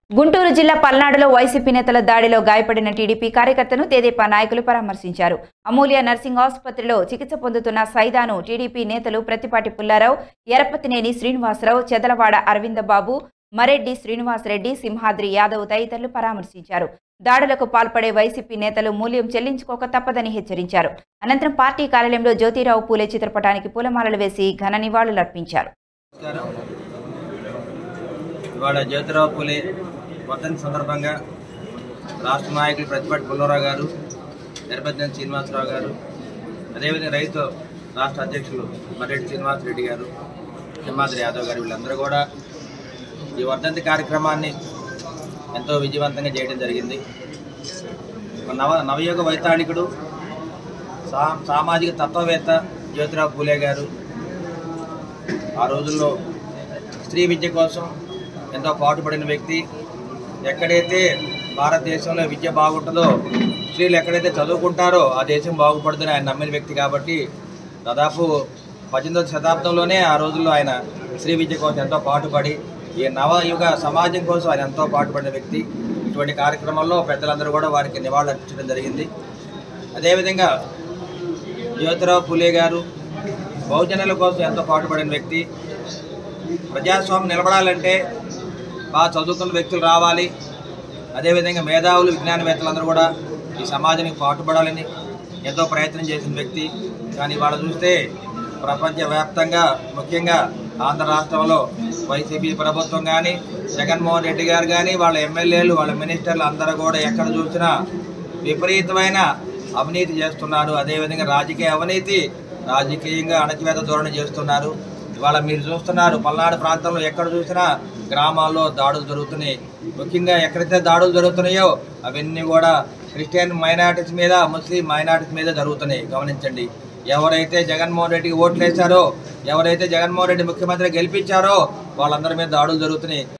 గుంటూరు జిల్లా పల్నాడులో వైసీపీ నేతల దాడిలో గాయపడిన టీడీపీ కార్యకర్తను తెదేపా నాయకులు పరామర్శించారు అమూల్య నర్సింగ్ ఆసుపత్రిలో చికిత్స పొందుతున్న సైదాను టీడీపీ నేతలు ప్రతిపాటి పుల్లారావు ఎరపతినేని శ్రీనివాసరావు చెదలవాడ అరవిందబాబు మరెడ్డి శ్రీనివాసరెడ్డి సింహాద్రి యాదవ్ తదితరులు పరామర్శించారు దాడులకు పాల్పడే వైసీపీ నేతలు మూల్యం చెల్లించుకోక తప్పదని హెచ్చరించారు అనంతరం పార్టీ కార్యాలయంలో జ్యోతిరావు పూలే చిత్రపటానికి పూలమాలలు వేసి ఘన నివాళులర్పించారు నమస్కారం ఇవాళ జ్యోతిరావు పూలే వర్ధంతి సందర్భంగా రాష్ట్ర నాయకులు ప్రతిపాటి పుల్లారావు గారు నిరపతినేని శ్రీనివాసరావు గారు అదేవిధంగా రైతు రాష్ట్ర అధ్యక్షులు మర్రెడ్డి శ్రీనివాసరెడ్డి గారు సింహాద్రి యాదవ్ గారు వీళ్ళందరూ కూడా ఈ వర్ధంతి కార్యక్రమాన్ని ఎంతో విజయవంతంగా చేయడం జరిగింది ఒక నవ నవయుగ వైతాళికుడు సా సామాజిక తత్వవేత్త జ్యోతిరావు పూలే గారు ఆ రోజుల్లో స్త్రీ విద్య కోసం ఎంతో పాటుపడిన వ్యక్తి ఎక్కడైతే భారతదేశంలో విద్య బాగుంటుందో స్త్రీలు ఎక్కడైతే చదువుకుంటారో ఆ దేశం బాగుపడుతుందని ఆయన నమ్మిన వ్యక్తి కాబట్టి దాదాపు పద్దెనిమిదవ శతాబ్దంలోనే ఆ రోజుల్లో ఆయన స్త్రీ విద్య కోసం ఎంతో పాటుపడి ఈ నవయుగ సమాజం కోసం ఆయన ఎంతో పాటుపడిన వ్యక్తి ఇటువంటి కార్యక్రమాల్లో పెద్దలందరూ కూడా వారికి నివాళులు అర్పించడం జరిగింది అదేవిధంగా జ్యోతిరావు పులే గారు బహుజనుల కోసం ఎంతో పాటుపడిన వ్యక్తి ప్రజాస్వామ్యం నిలబడాలంటే బాగా చదువుకున్న వ్యక్తులు రావాలి అదేవిధంగా మేధావులు విజ్ఞానవేత్తలందరూ కూడా ఈ సమాజానికి పాటుపడాలని ఎంతో ప్రయత్నం చేసిన వ్యక్తి కానీ ఇవాళ చూస్తే ప్రపంచవ్యాప్తంగా ముఖ్యంగా ఆంధ్ర రాష్ట్రంలో వైసీపీ ప్రభుత్వం కానీ జగన్మోహన్ రెడ్డి గారు కానీ వాళ్ళ ఎమ్మెల్యేలు వాళ్ళ మినిస్టర్లు అందరూ కూడా ఎక్కడ చూసినా విపరీతమైన అవినీతి చేస్తున్నారు అదేవిధంగా రాజకీయ అవినీతి రాజకీయంగా అణచివేత ధోరణి చేస్తున్నారు ఇవాళ మీరు చూస్తున్నారు పల్నాడు ప్రాంతంలో ఎక్కడ చూసినా గ్రామాల్లో దాడులు జరుగుతున్నాయి ముఖ్యంగా ఎక్కడైతే దాడులు జరుగుతున్నాయో అవన్నీ కూడా క్రిస్టియన్ మైనారిటీస్ మీద ముస్లిం మైనారిటీస్ మీద జరుగుతున్నాయి గమనించండి ఎవరైతే జగన్మోహన్ రెడ్డికి ఓట్లు వేశారో ఎవరైతే జగన్మోహన్ రెడ్డి ముఖ్యమంత్రి గెలిపించారో వాళ్ళందరి మీద దాడులు జరుగుతున్నాయి